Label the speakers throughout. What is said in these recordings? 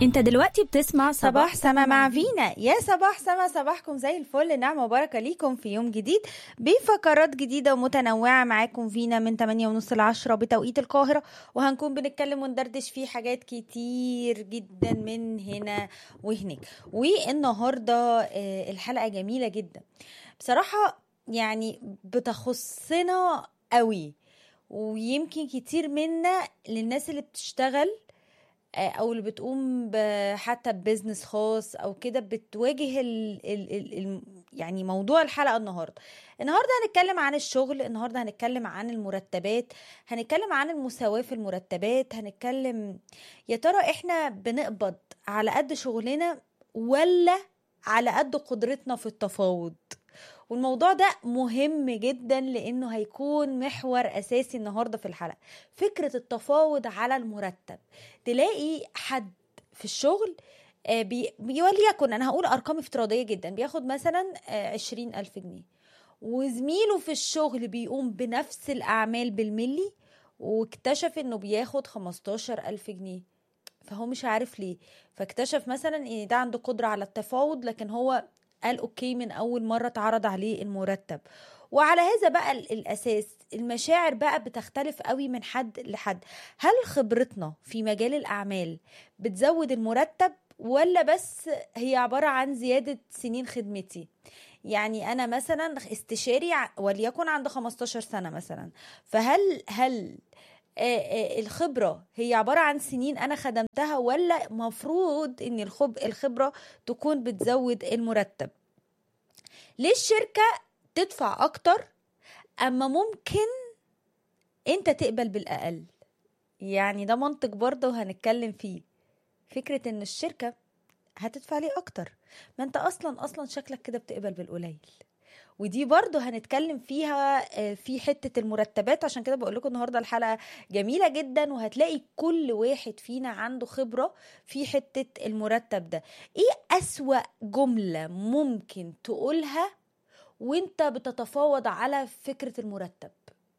Speaker 1: انت دلوقتي بتسمع
Speaker 2: صباح سما مع فينا يا صباح سما صباحكم زي الفل نعمة وبركة ليكم في يوم جديد بفقرات جديدة ومتنوعة معاكم فينا من 8 ونص ل 10 بتوقيت القاهرة وهنكون بنتكلم وندردش في حاجات كتير جدا من هنا وهناك والنهاردة آه، الحلقة جميلة جدا بصراحة يعني بتخصنا قوي ويمكن كتير منا للناس اللي بتشتغل آه، او اللي بتقوم ب- حتى ببزنس خاص او كده بتواجه ال ال ال ال يعني موضوع الحلقه النهارده النهارده هنتكلم عن الشغل النهارده هنتكلم عن المرتبات هنتكلم عن المساواه في المرتبات هنتكلم يا ترى احنا بنقبض على قد شغلنا ولا على قد قدرتنا في التفاوض والموضوع ده مهم جدا لانه هيكون محور اساسي النهارده في الحلقه فكره التفاوض على المرتب تلاقي حد في الشغل آه، بي بي- وليكن انا هقول ارقام افتراضيه جدا بياخد مثلا عشرين الف جنيه وزميله في الشغل بيقوم بنفس الاعمال بالملي واكتشف انه بياخد خمستاشر الف جنيه فهو مش عارف ليه فاكتشف مثلا ان ده عنده قدرة على التفاوض لكن هو قال اوكي من اول مرة اتعرض عليه المرتب وعلى هذا بقى ال- الاساس المشاعر بقى بتختلف قوي من حد لحد هل خبرتنا في مجال الاعمال بتزود المرتب ولا بس هي عبارة عن زيادة سنين خدمتي يعني انا مثلا استشاري ع- وليكن عند 15 سنة مثلا فهل هل آه، آه، الخبرة هي عبارة عن سنين أنا خدمتها ولا مفروض إن الخب الخبرة تكون بتزود المرتب ليه الشركة تدفع أكتر أما ممكن أنت تقبل بالأقل يعني ده منطق برضه وهنتكلم فيه فكرة إن الشركة هتدفع ليه أكتر ما أنت أصلا أصلا شكلك كده بتقبل بالقليل ودي برضو هنتكلم فيها آه، في حتة المرتبات عشان كده بقول لكم النهاردة الحلقة جميلة جدا وهتلاقي كل واحد فينا عنده خبرة في حتة المرتب ده ايه أسوأ جملة ممكن تقولها وانت بتتفاوض على فكرة المرتب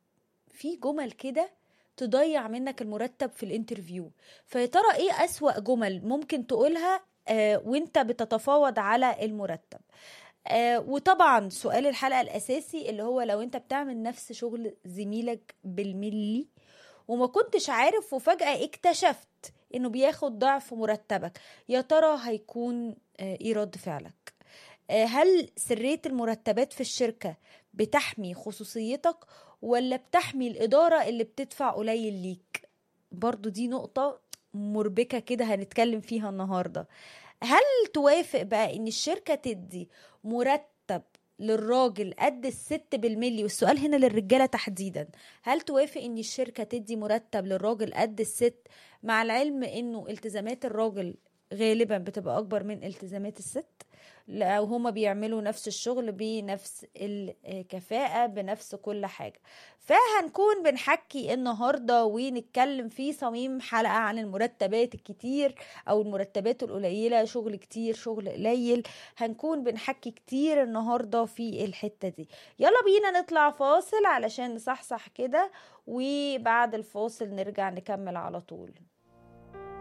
Speaker 2: في جمل كده تضيع منك المرتب في الانترفيو فيا ترى ايه أسوأ جمل ممكن تقولها آه، وانت بتتفاوض على المرتب آه وطبعا سؤال الحلقة الأساسي اللي هو لو أنت بتعمل نفس شغل زميلك بالملي وما كنتش عارف وفجأة اكتشفت إنه بياخد ضعف مرتبك يا ترى هيكون آه إيه رد فعلك آه هل سرية المرتبات في الشركة بتحمي خصوصيتك ولا بتحمي الإدارة اللي بتدفع قليل ليك برضو دي نقطة مربكة كده هنتكلم فيها النهاردة هل توافق بقى ان الشركة تدي مرتب للراجل قد الست بالملي والسؤال هنا للرجالة تحديدا هل توافق ان الشركة تدي مرتب للراجل قد الست مع العلم انه التزامات الراجل غالبا بتبقى اكبر من التزامات الست لو هما بيعملوا نفس الشغل بنفس الكفاءة بنفس كل حاجة فهنكون بنحكي النهاردة ونتكلم في صميم حلقة عن المرتبات الكتير او المرتبات القليلة شغل كتير شغل قليل هنكون بنحكي كتير النهاردة في الحتة دي يلا بينا نطلع فاصل علشان نصحصح كده وبعد الفاصل نرجع نكمل على طول